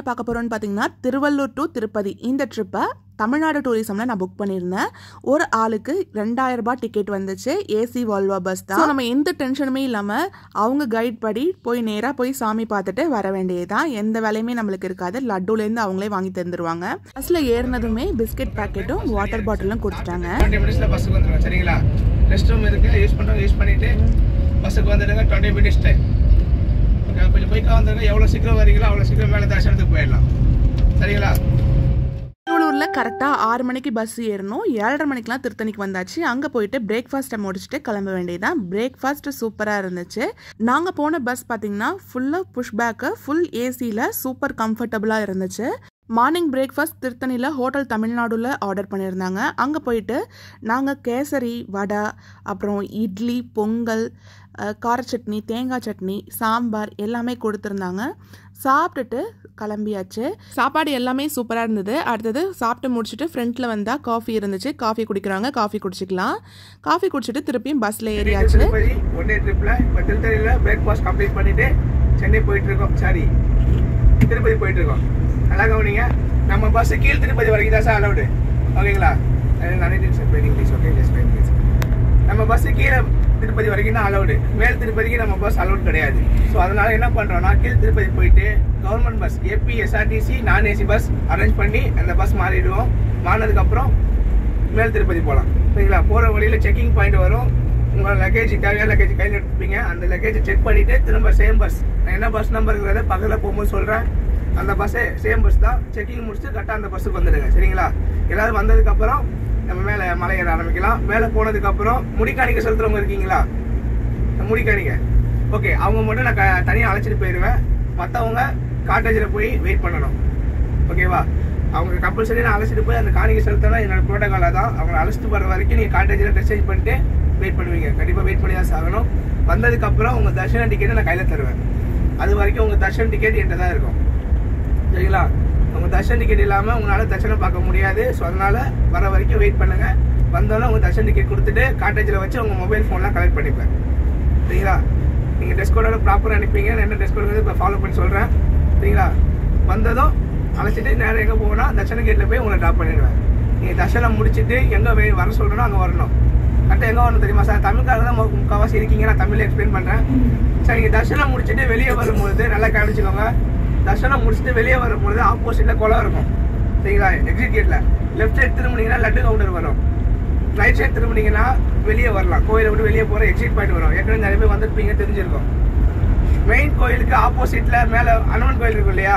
பார்க்க போகிறோன்னு பார்த்தீங்கன்னா திருவள்ளூர் டு திருப்பதி இந்த ட்ரிப்பை தமிழ்நாடு டூரிசமில் நான் புக் பண்ணியிருந்தேன் ஒரு ஆளுக்கு ரெண்டாயிரம் ரூபாய் டிக்கெட் வந்துச்சு ஏசி வால்வா பஸ் தான் So, நம்ம எந்த டென்ஷனுமே இல்லாமல் அவங்க கைட் படி போய் நேராக போய் சாமி பார்த்துட்டு வர வேண்டியதுதான் எந்த வேலையுமே நம்மளுக்கு இருக்காது லட்டுலேருந்து அவங்களே வாங்கி தந்துருவாங்க பஸ்ஸில் ஏறினதுமே பிஸ்கெட் பாக்கெட்டும் வாட்டர் பாட்டிலும் கொடுத்துட்டாங்க டுவெண்ட்டி மினிட்ஸில் பஸ்ஸுக்கு வந்துடுங்க சரிங்களா ரெஸ்ட் ரூம் இருக்குது யூஸ் பண்ணுறவங்க யூஸ் பண்ணிவிட்டு பஸ்ஸுக்கு வந்துடுங்க டுவெண்ட்டி மினிட்ஸ் டைம் ஓகே கொஞ்சம் குயிக்காக வந்துடுங்க எவ்வளோ சீக்கிரம் வரீங்களோ அவ்வளோ சீக்கிரம் மேலே தரிசனத்துக்கு போயிடலாம் சரிங்களா திருவள்ளூரில் கரெக்டாக ஆறு மணிக்கு பஸ் ஏறணும் ஏழரை மணிக்கெலாம் திருத்தணிக்கு வந்தாச்சு அங்கே போயிட்டு பிரேக்ஃபாஸ்ட்டை முடிச்சுட்டு கிளம்ப வேண்டியதுதான் பிரேக்ஃபாஸ்ட் சூப்பராக இருந்துச்சு நாங்கள் போன பஸ் பார்த்தீங்கன்னா ஃபுல்லாக புஷ் பேக்கு ஃபுல் ஏசியில் சூப்பர் கம்ஃபர்டபுளாக இருந்துச்சு மார்னிங் பிரேக்ஃபாஸ்ட் திருத்தணியில் ஹோட்டல் தமிழ்நாடுல ஆர்டர் பண்ணியிருந்தாங்க அங்கே போயிட்டு நாங்கள் கேசரி வடை அப்புறம் இட்லி பொங்கல் அஹ், கார சட்னி தேங்காய் சட்னி சாம்பார் எல்லாமே கொடுத்துருந்தாங்க சாப்பிட்டுட்டு கிளம்பியாச்சு சாப்பாடு எல்லாமே சூப்பராக இருந்தது அடுத்தது சாப்பிட்டு முடிச்சுட்டு ஃப்ரண்ட்டில் வந்தால் காஃபி இருந்துச்சு காஃபி குடிக்கிறாங்க காஃபி குடிச்சிக்கலாம் காஃபி குடிச்சிட்டு திருப்பியும் பஸ்ஸில் ஏறியாச்சு திருப்பதி ஒன் டே ட்ரிப்பில் இப்போ திருத்தணியில் பிரேக்ஃபாஸ்ட் கம்ப்ளீட் பண்ணிவிட்டு சென்னை போயிட்டு இருக்கோம் சாரி திருப்பதி போயிட்டு இருக்கோம் நல்லா கவனிங்க நம்ம பஸ் கீழ் திருப்பதி வரைக்கும் தான் சார் அலவுடு ஓகேங்களா நிறைய sir English okay just English நம்ம பஸ் கீழே திருப்பதி வரைக்கும் தான் அலவுடு மேல் திருப்பதிக்கு நம்ம பஸ் அலவுட் கிடையாது ஸோ அதனால என்ன பண்றோம்னா கீழ் திருப்பதி போயிட்டு கவர்மெண்ட் பஸ் ஏபி எஸ்ஆர்டிசி நான் ஏசி பஸ் அரேஞ்ச் பண்ணி அந்த பஸ் மாறிடுவோம் மாறினதுக்கப்புறம் மேல் திருப்பதி போகலாம் சரிங்களா போகிற வழியில் செக்கிங் பாயிண்ட் வரும் உங்கள் லக்கேஜ் தேவையான லக்கேஜ் கையில் எடுத்துப்பீங்க அந்த லக்கேஜை செக் பண்ணிவிட்டு திரும்ப சேம் பஸ் நான் என்ன பஸ் நம்பருங்கிறத பக்கத்தில் போகும்போது சொல்கிறேன் அந்த பஸ்ஸே சேம் பஸ் தான் செக்கிங் முடிச்சுட்டு கரெக்டாக அந்த பஸ்ஸுக்கு வந்துடுங்க சரிங்களா எல்லாரும் வந்ததுக்கப்புறம் நம்ம மேலே மலை ஏற ஆரம்பிக்கலாம் மேலே போனதுக்கப்புறம் முடிக்காணிக்க செலுத்துறவங்க இருக்கீங்களா முடிக்காணிக்க ஓகே அவங்க மட்டும் நான் க- தனியா அழைச்சிட்டு போயிடுவேன் மற்றவங்க காட்டேஜில் போய் வெயிட் பண்ணணும் ஓகேவா அவங்க கம்பல்சரி நான் அழைச்சிட்டு போய் அந்த காணிக்கை செலுத்தினா என்னோட ப்ரோட்டோகாலாக தான் அவங்களை அழைச்சிட்டு போகிற வரைக்கும் நீங்கள் காட்டேஜில் மெசேஜ் பண்ணிட்டு வெயிட் பண்ணுவீங்க கண்டிப்பாக வெயிட் பண்ணி தான் சாகணும் வந்ததுக்கப்புறம் உங்கள் தர்ஷன டிக்கெட்டை நான் கையில் தருவேன் அது வரைக்கும் உங்கள் தர்ஷன் டிக்கெட் என்கிட்ட தான் இருக்கும் சரிங்களா உங்க தர்ஷன் டிக்கெட் இல்லாம உங்களால தர்ஷனம் பார்க்க முடியாது ஸோ அதனால வர வரைக்கும் வெயிட் பண்ணுங்க வந்தாலும் உங்க தர்ஷன் டிக்கெட் கொடுத்துட்டு காட்டேஜில் வச்சு உங்க மொபைல் ஃபோன்லாம் கலெக்ட் பண்ணிப்பேன் சரிங்களா நீங்க ட்ரெஸ் கோடோட ப்ராப்பராக அனுப்பிங்க நான் என்ன ட்ரெஸ் கோடு இப்போ ஃபாலோ பண்ணி சொல்றேன் சரிங்களா வந்ததும் அழைச்சிட்டு நேரம் எங்கே போகணும் தர்ஷன கேட்டில் போய் உங்களை ட்ராப் பண்ணிடுவேன் நீங்கள் தர்ஷனம் முடிச்சிட்டு எங்கே வர சொல்கிறனோ அங்கே வரணும் கரெக்டாக எங்கே வரணும் தெரியுமா சார் தமிழ்காரங்க தான் மு- முக்கால்வாசி இருக்கீங்க நான் தமிழில் எக்ஸ்பிளைன் பண்ணுறேன் சார் நீங்கள் தர்ஷனம் முடிச்சிட்டு வெளியே வரும்பொழுது நல்லா கவனிச்சுக்கோங்க தர்ஷனம் முடிச்சுட்டு வெளியே வரும்பொழுது ஆப்போசிட்டில் குளம் இருக்கும் சரிங்களா எக்ஸிட் கேட்டில் லெஃப்ட் சைடு திரும்பினீங்கன்னா லட்டு கவுண்டர் வரும் ரைட் சைடு திரும்பினீங்கன்னா வெளியே வரலாம் கோயிலை விட்டு வெளியே போகிற எக்ஸிட் பாயிண்ட் வரும் ஏற்கனவே நிறைய பேர் வந்திருப்பீங்க தெரிஞ்சிருக்கும் மெயின் கோயிலுக்கு ஆப்போசிட்டில் மேலே அனுமன் கோயில் இருக்கும் இல்லையா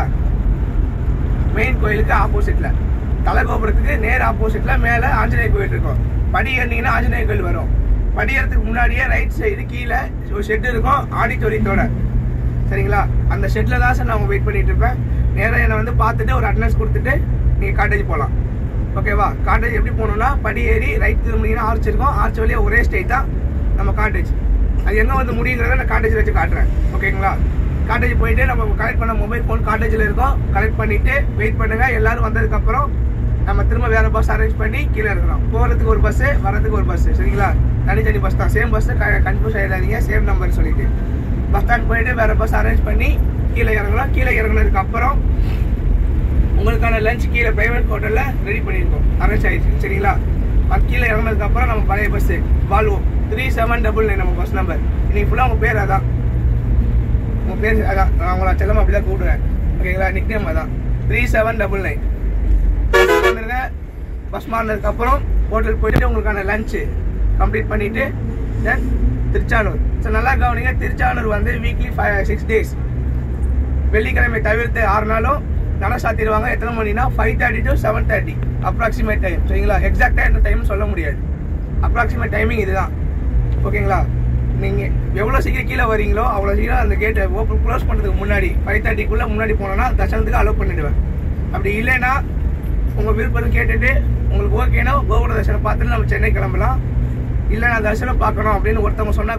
மெயின் கோயிலுக்கு ஆப்போசிட்ல தலைகோபுரத்துக்கு நேர் ஆப்போசிட்ல மேல ஆஞ்சநேயர் கோயில் இருக்கும் படி ஏறினீங்கன்னா ஆஞ்சநேயர் கோயில் வரும் படி ஏறதுக்கு முன்னாடியே ரைட் சைடு கீழே ஒரு ஷெட் இருக்கும் ஆடிட்டோரியத்தோட சரிங்களா அந்த ஷெட்ல தான் சார் நான் வெயிட் பண்ணிட்டு இருப்பேன் நேரா என்னை வந்து பார்த்துட்டு ஒரு அட்டனன்ஸ் கொடுத்துட்டு நீங்க காட்டேஜ் போகலாம் ஓகேவா காட்டேஜ் எப்படி போகணும்னா படி ஏறி ரைட் திரும்பினீங்கன்னா ஆர்ச் இருக்கும் ஆர்ச் வழியா ஒரே ஸ்டேட் தான் நம்ம காட்டேஜ் அது எங்க வந்து முடியுங்கிறத நான் காட்டேஜ் வச்சு காட்டுறேன் ஓகேங்களா காட்டேஜ் போயிட்டு நம்ம கலெக்ட் பண்ண மொபைல் ஃபோன் காட்டேஜில் இருக்கும் கலெக்ட் பண்ணிட்டு வெயிட் பண்ணுங்க எல்லாரும் வந்ததுக்கு அப்புறம் நம்ம திரும்ப வேற பஸ் அரேஞ்ச் பண்ணி கீழே இருக்கிறோம் போகிறதுக்கு ஒரு பஸ் வரதுக்கு ஒரு பஸ் சரிங்களா தனித்தனி பஸ் தான் சேம் பஸ் கன்ஃபியூஸ் ஆயிடாதீங்க சேம் நம்பர் சொல்லிட்டு பஸ் ஸ்டாண்ட் போயிட்டு வேற பஸ் அரேஞ்ச் பண்ணி கீழே இறங்கலாம் கீழே இறங்குனதுக்கு அப்புறம் உங்களுக்கான லஞ்ச் கீழே பிரைவேட் ஹோட்டல்ல ரெடி பண்ணியிருக்கோம் அரேஞ்ச் ஆயிடுச்சு சரிங்களா அது கீழே இறங்கினதுக்கு அப்புறம் நம்ம பழைய bus Volvo three seven double nine நம்ம பஸ் நம்பர் இன்னைக்கு ஃபுல்லாக உங்க பேர் அதான் உங்க பேர் அதான் நான் உங்களை செல்லமா அப்படிதான் கூப்பிடுவேன் ஓகேங்களா நிக் நேம் அதான் த்ரீ செவன் டபுள் நைன் வந்துருங்க பஸ் மாறினதுக்கு அப்புறம் ஹோட்டல் போயிட்டு உங்களுக்கான லஞ்சு கம்ப்ளீட் பண்ணிட்டு தென் திருச்சானூர் ஸோ நல்லா கவனிங்க திருச்சானூர் வந்து வீக்லி ஃபைவ் சிக்ஸ் டேஸ் வெள்ளிக்கிழமை தவிர்த்து ஆறு நாளும் நடை சாத்திடுவாங்க எத்தனை மணினா five thirty to seven thirty approximate time சரிங்களா எக்ஸாக்டாக என்ன டைம் சொல்ல முடியாது அப்ராக்சிமேட் டைமிங் இதுதான் ஓகேங்களா நீங்கள் எவ்வளோ சீக்கிரம் கீழே வரீங்களோ அவ்வளோ சீக்கிரம் அந்த கேட்டை ஓப்பன் க்ளோஸ் பண்ணுறதுக்கு முன்னாடி ஃபைவ் தேர்ட்டிக்குள்ளே முன்னாடி போனோன்னா தர்ஷனத்துக்கு அலோவ் பண்ணிடுவேன் அப்படி இல்லைன்னா உங்கள் விருப்பம் கேட்டுட்டு உங்களுக்கு ஓகேனா கோகுல தர்ஷனம் பார்த்துட்டு நம்ம சென்னை கிளம்பலாம் இல்லை நான் தர்ஷனம் பார்க்கணும் அப்படின்னு ஒருத்தவங்க சொன்னா கூட நான்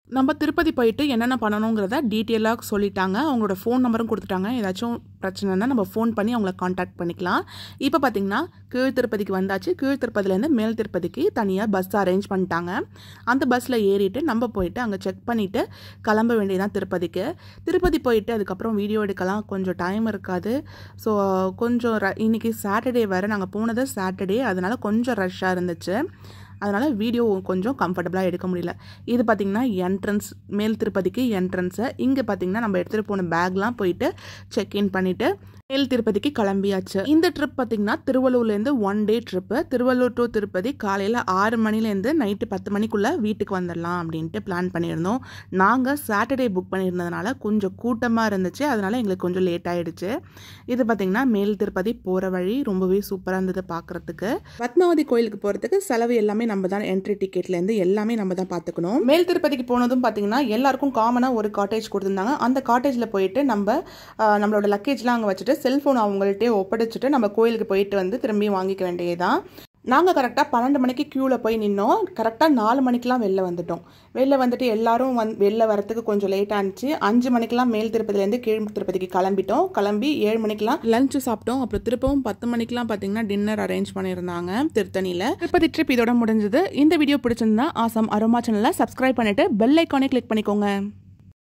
நம்ம திருப்பதி போயிட்டு என்னென்ன பண்ணணுங்கிறத டீட்டெயிலாக சொல்லிட்டாங்க அவங்களோட ஃபோன் நம்பரும் கொடுத்துட்டாங்க ஏதாச்சும் பிரச்சனைனா நம்ம ஃபோன் பண்ணி அவங்கள காண்டாக்ட் பண்ணிக்கலாம் இப்போ பார்த்தீங்கன்னா கீழ் திருப்பதிக்கு வந்தாச்சு கீழ் திருப்பதிலேருந்து மேல் திருப்பதிக்கு தனியாக பஸ் அரேஞ்ச் பண்ணிட்டாங்க அந்த பஸ்ஸில் ஏறிட்டு நம்ம போயிட்டு அங்கே செக் பண்ணிவிட்டு கிளம்ப வேண்டியதான் திருப்பதிக்கு திருப்பதி போயிட்டு அதுக்கப்புறம் வீடியோ எடுக்கலாம் கொஞ்சம் டைம் இருக்காது ஸோ கொஞ்சம் ர இன்றைக்கி சாட்டர்டே வேறு நாங்கள் போனது சாட்டர்டே அதனால் கொஞ்சம் ரஷ்ஷாக இருந்துச்சு அதனால் வீடியோ கொஞ்சம் கம்ஃபர்டபுளாக எடுக்க முடியல இது பார்த்திங்கன்னா என்ட்ரன்ஸ் மேல் திருப்பதிக்கு என்ட்ரன்ஸு இங்கே பார்த்திங்கன்னா நம்ம எடுத்துகிட்டு போன பேக்லாம் போயிட்டு செக்இன் பண்ணிவிட்டு மேல் திருப்பதிக்கு கிளம்பியாச்சு இந்த ட்ரிப் பார்த்திங்கன்னா திருவள்ளூர்லேருந்து one day trip Tiruvallur to Tirupati காலையில் ஆறு மணிலேருந்து நைட்டு பத்து மணிக்குள்ளே வீட்டுக்கு வந்துடலாம் அப்படின்ட்டு பிளான் பண்ணியிருந்தோம் நாங்கள் சாட்டர்டே புக் பண்ணியிருந்ததுனால கொஞ்சம் கூட்டமாக இருந்துச்சு அதனால் எங்களுக்கு கொஞ்சம் லேட் ஆகிடுச்சு இது பார்த்திங்கன்னா மேல் திருப்பதி போகிற வழி ரொம்பவே சூப்பராக இருந்தது பார்க்குறதுக்கு பத்மாவதி கோயிலுக்கு போகிறதுக்கு செலவு எல்லாமே நம்ம தான் என்ட்ரி டிக்கெட்லேருந்து எல்லாமே நம்ம தான் பார்த்துக்கணும் மேல் திருப்பதிக்கு போனதும் பார்த்தீங்கன்னா எல்லாருக்கும் காமனாக ஒரு காட்டேஜ் கொடுத்துருந்தாங்க அந்த காட்டேஜில் போயிட்டு நம்ம ஆஹ், நம்மளோட லக்கேஜ்லாம் அங்கே வச்சுட்டு செல்ஃபோன் அவங்கள்ட்டே ஒப்படைச்சிட்டு நம்ம கோயிலுக்கு போயிட்டு வந்து திரும்பி வாங்கிக்க வேண்டியதுதான் நாங்கள் கரெக்டாக பன்னெண்டு மணிக்கு க்யூவில் போய் நின்னோம் கரெக்டாக நாலு மணிக்கெலாம் வெளில வந்துட்டோம் வெளில வந்துட்டு எல்லாரும் வந் வெளில வரத்துக்கு கொஞ்சம் லேட் ஆனிச்சு அஞ்சு மணிக்கெலாம் மேல் திருப்பதிலேருந்து கீழ் திருப்பதிக்கு கிளம்பிட்டோம் கிளம்பி ஏழு மணிக்கெலாம் லஞ்சு சாப்பிட்டோம் அப்புறம் திருப்பவும் பத்து மணிக்கெலாம் பார்த்தீங்கன்னா டின்னர் அரேஞ்ச் பண்ணியிருந்தாங்க திருத்தணியில் திருப்பதி ட்ரிப் இதோட முடிஞ்சது இந்த வீடியோ பிடிச்சிருந்தா ஆசம் அரோமா சேனலை சப்ஸ்கிரைப் பண்ணிட்டு பெல் ஐக்கானே கிளிக் பண்ணிக்கோங்க